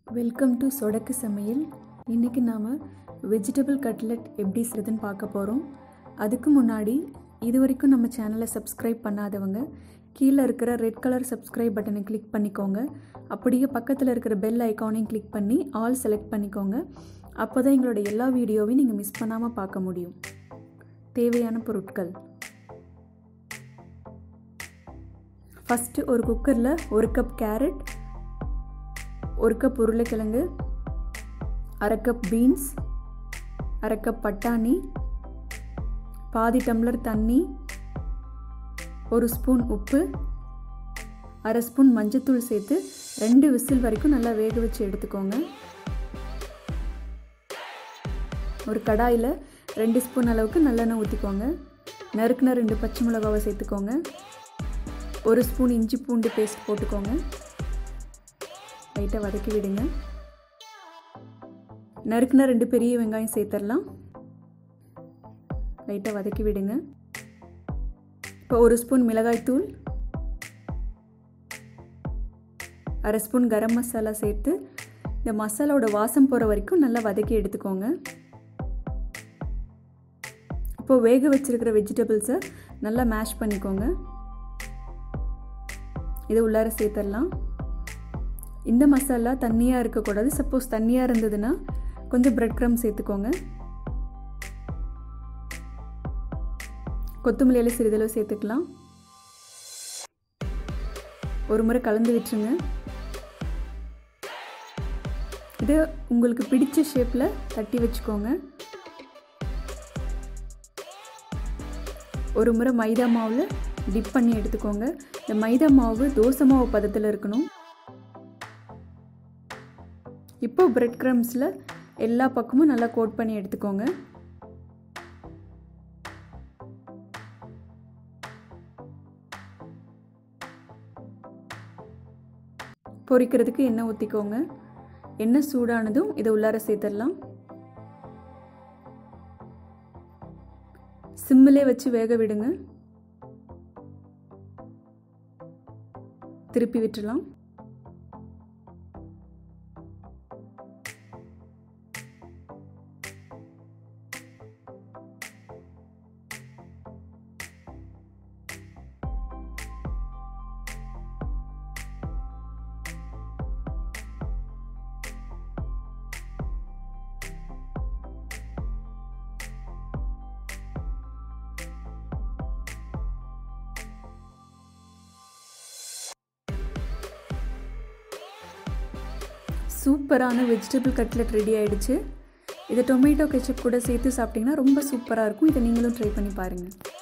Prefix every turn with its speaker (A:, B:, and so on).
A: welcome to சொடக்கு சமையல் இன்றைக்கி நாம் வெஜிடபிள் கட்லெட் எப்படி செய்யுதுன்னு பார்க்க போகிறோம் அதுக்கு முன்னாடி இது வரைக்கும் நம்ம சேனலை சப்ஸ்கிரைப் பண்ணாதவங்க கீழே இருக்கிற ரெட் கலர் சப்ஸ்கிரைப் பட்டனை கிளிக் பண்ணிக்கோங்க அப்படியே பக்கத்தில் இருக்கிற பெல் ஐக்கானையும் கிளிக் பண்ணி ஆல் செலக்ட் பண்ணிக்கோங்க அப்போ தான் எங்களோட எல்லா வீடியோவையும் நீங்கள் மிஸ் பண்ணாமல் பார்க்க முடியும் தேவையான பொருட்கள் ஃபஸ்ட்டு ஒரு குக்கரில் ஒரு கப் கேரட் ஒரு கப் உருளைக்கிழங்கு அரை கப் பீன்ஸ் அரை கப் பட்டாணி பாதி டம்ளர் தண்ணி ஒரு ஸ்பூன் உப்பு அரை ஸ்பூன் மஞ்சத்தூள் சேர்த்து ரெண்டு விசில் வரைக்கும் நல்லா வேக வச்சு எடுத்துக்கோங்க ஒரு கடாயில் ரெண்டு ஸ்பூன் அளவுக்கு நல்லெண்ணெய் ஊற்றிக்கோங்க நறுக்குன ரெண்டு பச்சை மிளகாவை சேர்த்துக்கோங்க ஒரு ஸ்பூன் இஞ்சி பூண்டு பேஸ்ட் போட்டுக்கோங்க லைட்டாக வதக்கி விடுங்க நறுக்குன ரெண்டு பெரிய வெங்காயம் சேர்த்துடலாம் லைட்டாக வதக்கி விடுங்க இப்போ ஒரு ஸ்பூன் மிளகாய்த்தூள் அரை ஸ்பூன் கரம் மசாலா சேர்த்து இந்த மசாலாவோட வாசம் போகிற வரைக்கும் நல்லா வதக்கி எடுத்துக்கோங்க இப்போது வேக வச்சுருக்கிற வெஜிடபிள்ஸை நல்லா மேஷ் பண்ணிக்கோங்க இது உள்ளார சேர்த்துடலாம் இந்த மசாலா தண்ணியாக இருக்கக்கூடாது சப்போஸ் தண்ணியாக இருந்ததுன்னா கொஞ்சம் பிரெட் க்ரம் சேர்த்துக்கோங்க கொத்தமல்லி இலை சிறிதளவு சேர்த்துக்கலாம் ஒரு முறை கலந்து விட்டுருங்க இது உங்களுக்கு பிடிச்ச ஷேப்பில் தட்டி வச்சுக்கோங்க ஒரு முறை மைதா மாவில் டிப் பண்ணி எடுத்துக்கோங்க இந்த மைதா மாவு தோசை மாவு பதத்தில் இருக்கணும் இப்போ பிரெட் க்ரம்ஸில் எல்லா பக்கமும் நல்லா கோட் பண்ணி எடுத்துக்கோங்க பொரிக்கிறதுக்கு எண்ணெய் ஊற்றிக்கோங்க எண்ணெய் சூடானதும் இதை உள்ளார சேர்த்துடலாம் சிம்மிலே வச்சு வேக விடுங்க திருப்பி விட்டுலாம் சூப்பரான வெஜிடபிள் கட்லெட் ரெடி ஆகிடுச்சு இதை டொமேட்டோ கெச்சப் கூட சேர்த்து சாப்பிட்டிங்கன்னா ரொம்ப சூப்பராக இருக்கும் இதை நீங்களும் ட்ரை பண்ணி பாருங்கள்